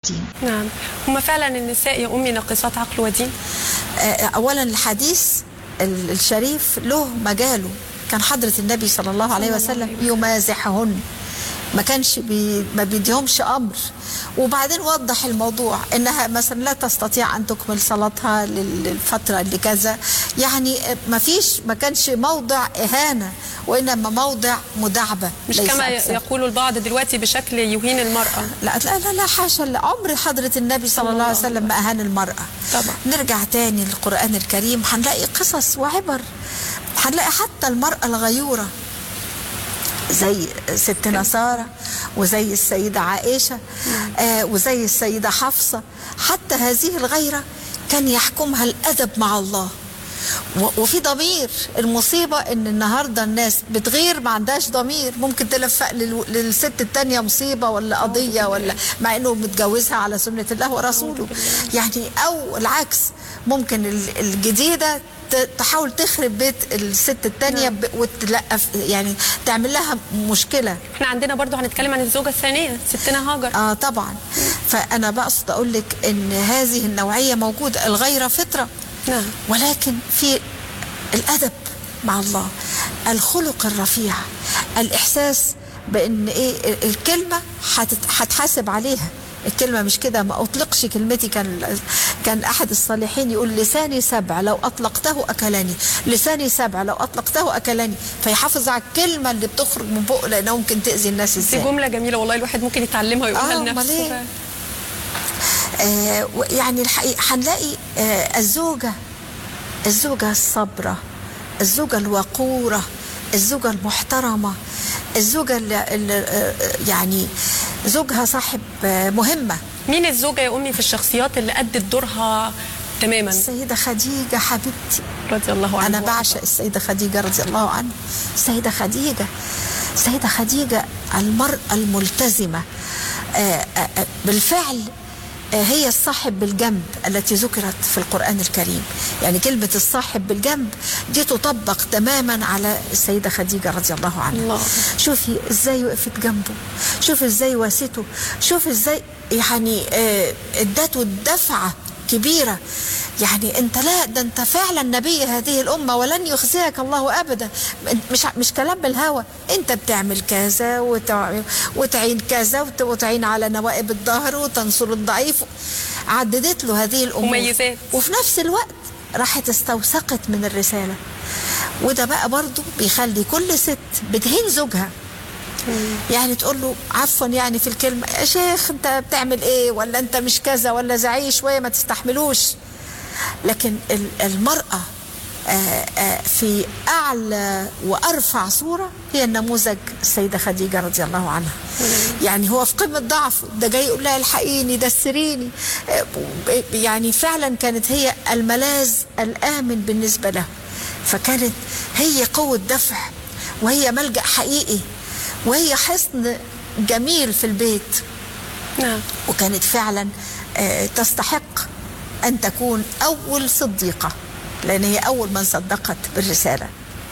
ودين نعم هم فعلا النساء يا أمي ناقصات عقل ودين آه، اولا الحديث ال- الشريف له مجاله كان حضرة النبي صلى الله عليه صلى الله وسلم عليه وسلم. يمازحهن ما كانش بي ما بيديهمش امر وبعدين وضح الموضوع انها مثلا لا تستطيع ان تكمل صلاتها لل- للفتره اللي كذا يعني ما فيش ما كانش موضع اهانه وانما موضع مداعبه مش ليس كما أكثر. يقول البعض دلوقتي بشكل يهين المرأة لا لا لا, لا حاشا لا عمر حضرة النبي صلى الله عليه وسلم ما أهان المرأة طبعا. نرجع تاني للقرآن الكريم هنلاقي قصص وعبر هنلاقي حتى المرأة الغيورة زي ستنا سارة وزي السيدة عائشة آه وزي السيدة حفصة حتى هذه الغيرة كان يحكمها الأدب مع الله و- وفي ضمير المصيبة ان النهاردة الناس بتغير ما عندهاش ضمير ممكن تلفق لل- للست التانية مصيبة ولا قضية ولا مع انه متجوزها على سنة الله ورسوله يعني او العكس ممكن ال- الجديدة ت- تحاول تخرب بيت الست التانية ب- وتلقف يعني تعمل لها مشكلة احنا عندنا برضو هنتكلم عن الزوجة الثانية ستنا هاجر اه طبعا فانا بقصد اقول لك ان هذه النوعية موجودة الغيرة فطرة نعم. ولكن في الادب مع الله الخلق الرفيع الاحساس بان ايه الكلمه هتت- هتحاسب عليها الكلمة مش كده ما أطلقش كلمتي كان كان أحد الصالحين يقول لساني سبع لو أطلقته أكلني لساني سبع لو أطلقته أكلني فيحافظ على الكلمة اللي بتخرج من بقه لأنها ممكن تأذي الناس دي إزاي جملة جميلة والله الواحد ممكن يتعلمها ويقولها آه، أمال لنفسه إيه؟ فعلا. آه و- يعني الحقيقة هنلاقي آه الزوجة الزوجة الصبرة الزوجة الوقورة الزوجة المحترمة الزوجة اللي اللي، آه، يعني زوجها صاحب آه، مهمة مين الزوجة يا أمي في الشخصيات اللي أدت دورها تماما السيدة خديجة حبيبتي رضي الله عنها أنا بعشق السيدة خديجة رضي الله عنها السيدة خديجة السيدة خديجة المرأة الملتزمة آه، آه، آه، بالفعل آه، هي الصاحب بالجنب التي ذكرت في القرآن الكريم يعني كلمة الصاحب بالجنب دي تطبق تماما على السيدة خديجة رضي الله عنها الله. شوفي ازاي وقفت جنبه شوفي ازاي واسته شوفي ازاي يعني آه، ادته الدفعة كبيرة يعني انت لا ده انت فعلا نبي هذه الامه ولن يخزيك الله ابدا مش مش كلام بالهوى انت بتعمل كذا وتع- وتعين كذا وت- وتعين على نوائب الظهر وتنصر الضعيف عددت له هذه الامور مميزات. وفي نفس الوقت راحت استوثقت من الرساله وده بقى برضو بيخلي كل ست بتهين زوجها يعني تقول له عفوا يعني في الكلمة يا شيخ انت بتعمل ايه ولا انت مش كذا ولا زعيه شوية ما تستحملوش لكن ال- المرأة آه، آه، في أعلى وأرفع صورة هي النموذج السيدة خديجة رضي الله عنها يعني هو في قمة ضعفه ده جاي يقول لها الحقيني دسريني آه، ب- يعني فعلا كانت هي الملاذ الآمن بالنسبة له فكانت هي قوة دفع وهي ملجأ حقيقي وهي حصن جميل في البيت نعم وكانت فعلا آه، تستحق أن تكون أول صديقة لأن هي أول من صدقت بالرسالة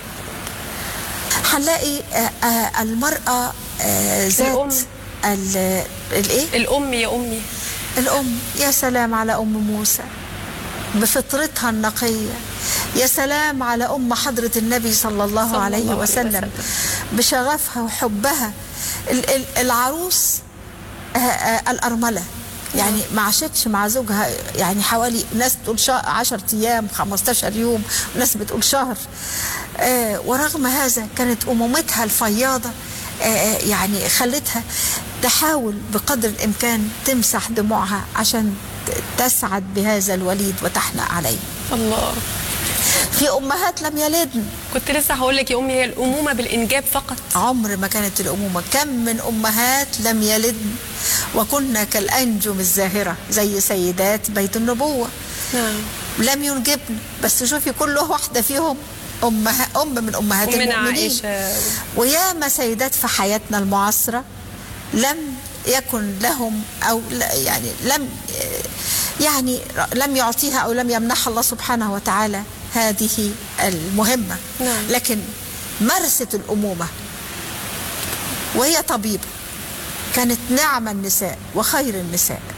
هنلاقي آه، آه، المرأة آه، ذات الأم. ال- الإيه؟ الأم يا أمي الأم يا سلام على أم موسى بفطرتها النقية يا سلام على أم حضرة النبي صلى الله صلى عليه الله عليه وسلم وسلم. بشغفها وحبها ال- ال- العروس آه، آه، الأرملة يعني ما عاشتش مع زوجها يعني حوالي ناس بتقول شهر 10 ايام 15 يوم وناس بتقول شهر آه ورغم هذا كانت امومتها الفياضه آه آه، يعني خلتها تحاول بقدر الامكان تمسح دموعها عشان ت- تسعد بهذا الوليد وتحنأ عليه الله في امهات لم يلدن كنت لسه هقول لك يا أمي هي الأمومة بالإنجاب فقط عمر ما كانت الأمومة كم من أمهات لم يلدن وكنا كالأنجم الزاهرة زي سيدات بيت النبوة نعم لم ينجبن بس شوفي كل واحدة فيهم أم أم من أمهات أمنا المؤمنين عائشة وياما سيدات في حياتنا المعاصرة لم يكن لهم أو لا- يعني لم يعني لم يعطيها أو لم يمنحها الله سبحانه وتعالى هذه المهمة نعم. لكن مارست الأمومة وهي طبيبة كانت نعم النساء وخير النساء